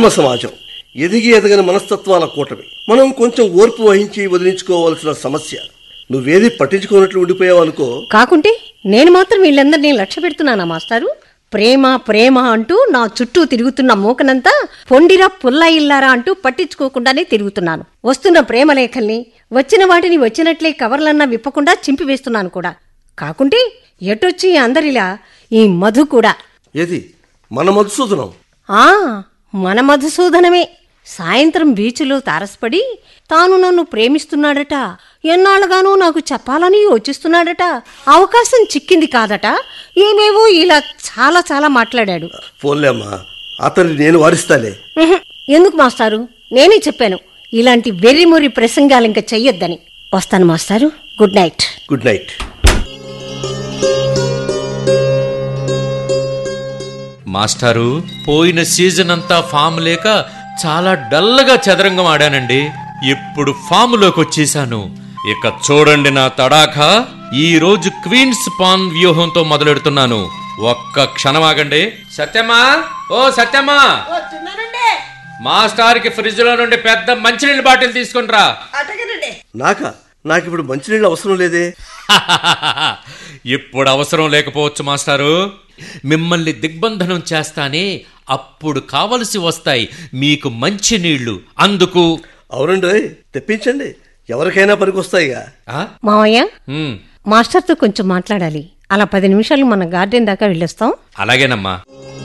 మిశ్రమ సమాజం ఎదిగి ఎదగని మనస్తత్వాల కూటమి మనం కొంచెం ఓర్పు వహించి వదిలించుకోవాల్సిన సమస్య నువ్వేది పట్టించుకోనట్లు ఉండిపోయావు అనుకో కాకుంటే నేను మాత్రం వీళ్ళందరినీ లక్ష్య పెడుతున్నానా మాస్టారు ప్రేమ ప్రేమ అంటూ నా చుట్టూ తిరుగుతున్న మూకనంతా పొండిరా పుల్ల ఇల్లారా అంటూ పట్టించుకోకుండానే తిరుగుతున్నాను వస్తున్న ప్రేమ లేఖల్ని వచ్చిన వాటిని వచ్చినట్లే కవర్లన్నా విప్పకుండా చింపివేస్తున్నాను కూడా కాకుంటే ఎటొచ్చి అందరిలా ఈ మధు కూడా ఏది మన మధుసూదనం ఆ మన మధుసూదనమే సాయంత్రం బీచ్లో తారసపడి తాను నన్ను ప్రేమిస్తున్నాడట ఎన్నాళ్ళుగానూ నాకు చెప్పాలని యోచిస్తున్నాడట అవకాశం చిక్కింది కాదట ఏమేవో ఇలా చాలా చాలా మాట్లాడాడు ఫోన్లే అమ్మా అతన్ని నేను వారిస్తాలే ఉహుం, ఎందుకు మాస్టారు నేనే చెప్పాను ఇలాంటి వెర్రిమొర్రి ప్రసంగాలు ఇంకా చెయ్యొద్దని వస్తాను మాస్టారు గుడ్ నైట్ గుడ్ నైట్ మాస్టారు పోయిన సీజన్ అంతా ఫామ్ లేక చాలా డల్గా చదరంగం ఆడానండి ఇప్పుడు ఫామ్లోకి వచ్చేసాను ఇక చూడండి నా తడాఖా ఈ రోజు క్వీన్స్ పాన్ వ్యూహంతో మొదలెడుతున్నాను ఒక్క క్షణం ఆగండి సత్యమా ఓ సత్యమా మాస్టార్ కి ఫ్రిడ్జ్ లో నుండి పెద్ద మంచినీళ్ళ బాటిల్ తీసుకుంట్రా నాకా నాకు ఇప్పుడు మంచినీళ్ళు అవసరం లేదే ఇప్పుడు అవసరం లేకపోవచ్చు మాస్టారు మిమ్మల్ని దిగ్బంధనం చేస్తానే అప్పుడు కావలసి వస్తాయి మీకు మంచి నీళ్లు అందుకు అవునండి ఓయ్, తెప్పించండి ఎవరికైనా పనికొస్తాయిగా ఆ? మావయ్య ఉమ్, మాస్టర్తో కొంచెం మాట్లాడాలి అలా పది నిమిషాలు మన గార్డెన్ దాకా వెళ్ళొస్తాం అలాగేనమ్మా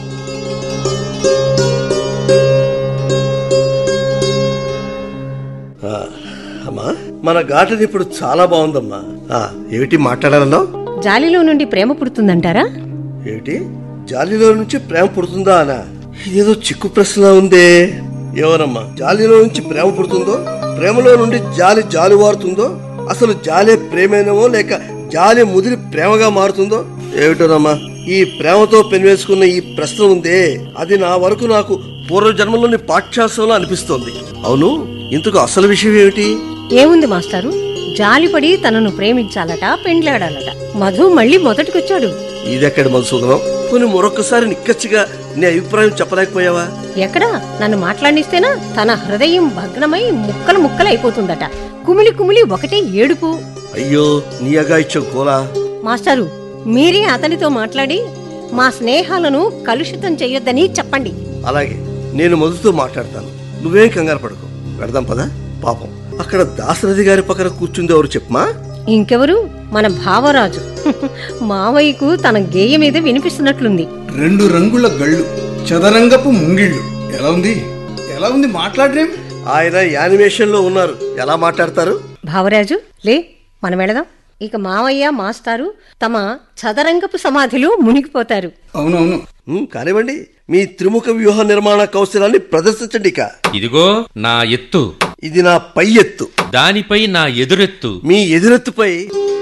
ఆ, అమ్మా మన గార్డెన్ ఇప్పుడు చాలా బాగుందమ్మా ఆ, ఏమిటి మాట్లాడాలన్నావు జాలిలో నుండి ప్రేమ పుడుతుందంటారా ఏమిటి జాలిలో నుంచి ప్రేమ పుడుతుందా అనా ఇదేదో చిక్కు ప్రశ్న ఉందే ఎవరమ్మా జాలిలో నుంచి ప్రేమ పుడుతుందో ప్రేమలో నుండి జాలి జాలువారుతుందో అసలు జాలే ప్రేమేనేమో లేక జాలి ముదిరి ప్రేమగా మారుతుందో ఏమిటోనమ్మా ఈ ప్రేమతో పెనివేసుకున్న ఈ ప్రశ్న ఉందే అది నా వరకు నాకు పూర్వజన్మలోని పాఠ్యాంశంలో అనిపిస్తోంది అవును ఇంతకు అసలు విషయం ఏమిటి ఏముంది మాస్టారు జాలిపడి తనను ప్రేమించాలట పెండ్లాడాలట మధు మళ్ళీ మొదటికొచ్చాడు ఇదెక్కడి మధుసూదనం కొన్ని మరొకసారి నిక్కచ్చిగా నీ అభిప్రాయం చెప్పలేకపోయావా ఎక్కడా నన్ను మాట్లాడిస్తేనా తన హృదయం భగ్నమై ముక్కలు ముక్కలు అయిపోతుందట కుమిలి కుమిలి ఒకటే ఏడుపు అయ్యో నీ అగాయిత్యం కోలా మాస్టారు మీరే అతనితో మాట్లాడి మా స్నేహాలను కలుషితం చెయ్యొద్దని చెప్పండి అలాగే నేను మొదలుతో మాట్లాడతాను నువ్వేం కంగారు పడకు పెడదాం పదా పాపం అక్కడ దాశరథి గారి పక్కన కూర్చుంది ఎవరు చెప్పమా ఇంకెవరు మన భావరాజు మావయ్యకు తన గేయ మీద వినిపిస్తున్నట్లుంది రెండు రంగుల గళ్ళు చదరంగపు ముంగిళ్ళు ఎలా ఉంది ఎలా ఉంది మాట్లాడరేం ఆయన యానిమేషన్ లో ఉన్నారు ఎలా మాట్లాడతారు భావరాజు లే మనం వెళదాం ఇక మావయ్య మాస్టారు తమ చదరంగపు సమాధిలో మునిగిపోతారు అవునవును ఉమ్, కానివ్వండి మీ త్రిముఖ వ్యూహ నిర్మాణ కౌశలాన్ని ప్రదర్శించండి ఇక ఇదిగో నా ఎత్తు ఇది నా పై ఎత్తు దానిపై నా ఎదురెత్తు మీ ఎదురెత్తుపై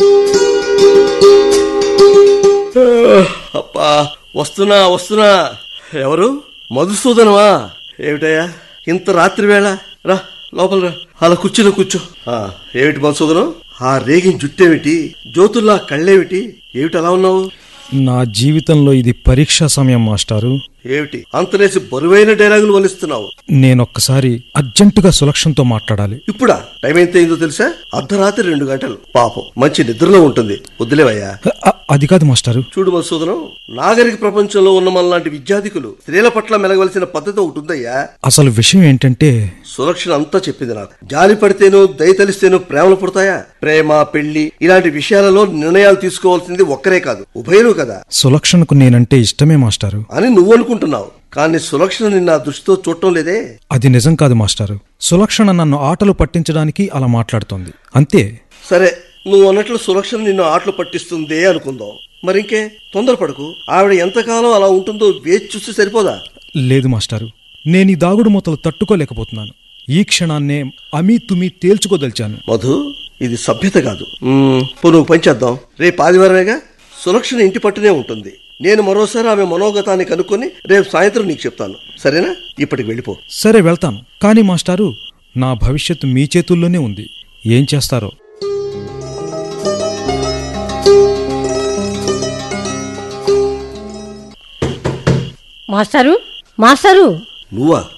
అప్పా వస్తున్నా వస్తున్నా ఎవరు మధుసూదనమా ఏమిటయ్యా ఇంత రాత్రి వేళ రా లోపల రా అలా కూర్చుని కూర్చో ఆ, ఏమిటి మధుసూదనం ఆ రేగిన జుట్టేమిటి జ్యోతుల్లా కళ్ళేమిటి ఏమిటి అలా ఉన్నావు నా జీవితంలో ఇది పరీక్షా సమయం మాస్టారు ఏమిటి అంతనేసి బరువైన డైలాగులు వలిస్తున్నావు నేనొక్కసారి అర్జెంటుగా సులక్షణతో మాట్లాడాలి ఇప్పుడా టైం ఎంత అయిందో తెలుసా అర్ధరాత్రి రెండు గంటలు పాపం మంచి నిద్రలో ఉంటుంది వద్దులేవయ్యా అ- అది కాదు మాస్టారు చూడు మధుసూదనం నాగరిక ప్రపంచంలో ఉన్న మనలాంటి విద్యార్థికులు స్త్రీల పట్ల మెలగవలసిన పద్ధతి ఒకటి ఉందయ్యా అసలు విషయం ఏంటంటే సులక్షణ అంతా చెప్పింది నాకు జాలి పడితేనో దయ తలిస్తేనో ప్రేమలు పుడతాయా ప్రేమ పెళ్లి ఇలాంటి విషయాలలో నిర్ణయాలు తీసుకోవాల్సింది ఒక్కరే కాదు ఉభయలు కదా సులక్షణకు నేనంటే ఇష్టమే మాస్టారు అని నువ్వు అనుకుంటున్నావు కానీ సులక్షణ నిన్న ఆ దృష్టితో చూడటం లేదే అది నిజం కాదు మాస్టారు సులక్షణ నన్ను ఆటలు పట్టించడానికి అలా మాట్లాడుతోంది అంతే సరే నువ్వు అన్నట్లు సులక్షణ నిన్ను ఆటలు పట్టిస్తుందే అనుకుందాం మరింకే తొందరపడకు ఆవిడ ఎంతకాలం అలా ఉంటుందో వేచి చూస్తే సరిపోదా లేదు మాస్టారు నేను ఈ దాగుడు మూతలు తట్టుకోలేకపోతున్నాను ఈ క్షణాన్నే అమీ తుమి తేల్చుకోదలిచాను మధు ఇది సభ్యత కాదు మ్మ్, పో నువ్వు పని చేద్దాం రేపు ఆదివారమేగా సులక్షణ ఇంటి పట్టునే ఉంటుంది నేను మరోసారి ఆమె మనోగతాన్ని కనుక్కొని రేపు సాయంత్రం నీకు చెప్తాను సరేనా ఇప్పటికి వెళ్ళిపో సరే వెళ్తాను కానీ మాస్టారు నా భవిష్యత్తు మీ చేతుల్లోనే ఉంది ఏం చేస్తారో మాస్టారు మాస్టారు నువ్వా